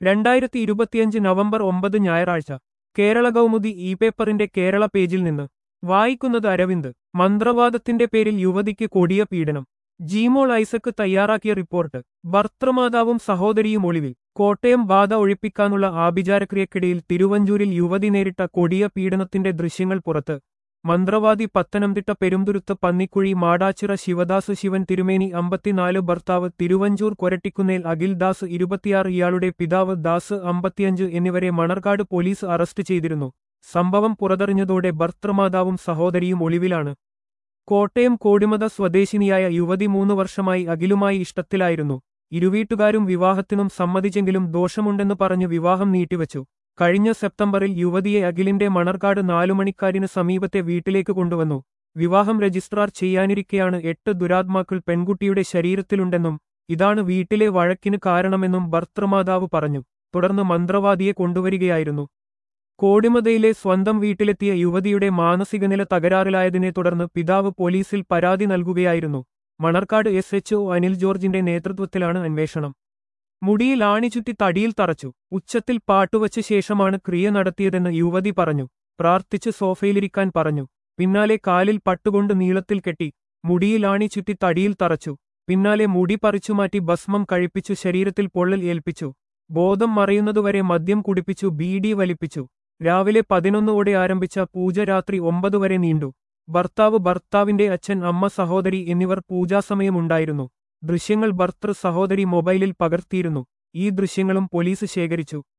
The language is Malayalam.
രണ്ടായിരത്തി ഇരുപത്തിയഞ്ച് നവംബർ ഒമ്പത് ഞായറാഴ്ച കേരള കൗമുദി ഇ പേപ്പറിന്റെ കേരള പേജിൽ നിന്ന് വായിക്കുന്നത് അരവിന്ദ് മന്ത്രവാദത്തിന്റെ പേരിൽ യുവതിക്ക് കൊടിയ പീഡനം ജീമോൾ ഐസക്ക് തയ്യാറാക്കിയ റിപ്പോർട്ട് ഭർത്തൃമാതാവും സഹോദരിയും ഒളിവിൽ കോട്ടയം ബാധ ഒഴിപ്പിക്കാനുള്ള ആഭിചാരക്രിയക്കിടയിൽ തിരുവഞ്ചൂരിൽ യുവതി നേരിട്ട കൊടിയ പീഡനത്തിന്റെ ദൃശ്യങ്ങൾ പുറത്ത് മന്ത്രവാദി പത്തനംതിട്ട പെരുന്തുരുത്ത് പന്നിക്കുഴി മാടാച്ചിറ ശിവദാസ് ശിവൻ തിരുമേനി അമ്പത്തിനാല് ഭർത്താവ് തിരുവഞ്ചൂർ കൊരട്ടിക്കുന്നേൽ അഖിൽദാസ് ഇരുപത്തിയാറ് ഇയാളുടെ പിതാവ് ദാസ് അമ്പത്തിയഞ്ച് എന്നിവരെ മണർകാട് പോലീസ് അറസ്റ്റ് ചെയ്തിരുന്നു സംഭവം പുറതറിഞ്ഞതോടെ ഭർത്തൃമാതാവും സഹോദരിയും ഒളിവിലാണ് കോട്ടയം കോടിമത സ്വദേശിനിയായ യുവതി മൂന്ന് വർഷമായി അഖിലുമായി ഇഷ്ടത്തിലായിരുന്നു ഇരുവീട്ടുകാരും വിവാഹത്തിനും സമ്മതിച്ചെങ്കിലും ദോഷമുണ്ടെന്ന് പറഞ്ഞ് വിവാഹം നീട്ടിവച്ചു കഴിഞ്ഞ സെപ്റ്റംബറിൽ യുവതിയെ അഖിലിന്റെ മണർകാട് നാലുമണിക്കാരിന് സമീപത്തെ വീട്ടിലേക്ക് കൊണ്ടുവന്നു വിവാഹം രജിസ്ട്രാർ ചെയ്യാനിരിക്കെയാണ് എട്ട് ദുരാത്മാക്കൾ പെൺകുട്ടിയുടെ ശരീരത്തിലുണ്ടെന്നും ഇതാണ് വീട്ടിലെ വഴക്കിന് കാരണമെന്നും ഭർത്തൃമാതാവ് പറഞ്ഞു തുടർന്ന് മന്ത്രവാദിയെ കൊണ്ടുവരികയായിരുന്നു കോടിമതയിലെ സ്വന്തം വീട്ടിലെത്തിയ യുവതിയുടെ മാനസികനില തകരാറിലായതിനെ തുടർന്ന് പിതാവ് പോലീസിൽ പരാതി നൽകുകയായിരുന്നു Manarcad S H O Anil ജോർജിന്റെ നേതൃത്വത്തിലാണ് അന്വേഷണം മുടിയിൽ ആണിചുറ്റി തടിയിൽ തറച്ചു ഉച്ചത്തിൽ പാട്ടുവച്ച ശേഷമാണ് ക്രിയ നടത്തിയതെന്ന് യുവതി പറഞ്ഞു പ്രാർത്ഥിച്ച് സോഫയിലിരിക്കാൻ പറഞ്ഞു പിന്നാലെ കാലിൽ പട്ടുകൊണ്ട് നീളത്തിൽ കെട്ടി മുടിയിൽ ആണി ചുറ്റി തടിയിൽ തറച്ചു പിന്നാലെ മുടി പറിച്ചുമാറ്റി ഭസ്മം കഴിപ്പിച്ചു ശരീരത്തിൽ പൊള്ളൽ ഏൽപ്പിച്ചു ബോധം മറയുന്നതുവരെ മദ്യം കുടിപ്പിച്ചു ബീഡി വലിപ്പിച്ചു രാവിലെ പതിനൊന്നോടെ ആരംഭിച്ച പൂജ രാത്രി ഒമ്പത് വരെ നീണ്ടു ഭർത്താവ് ഭർത്താവിന്റെ അച്ഛൻ അമ്മ സഹോദരി എന്നിവർ പൂജാസമയമുണ്ടായിരുന്നു ദൃശ്യങ്ങൾ ഭർത്തൃ സഹോദരി മൊബൈലിൽ പകർത്തിയിരുന്നു ഈ ദൃശ്യങ്ങളും പോലീസ് ശേഖരിച്ചു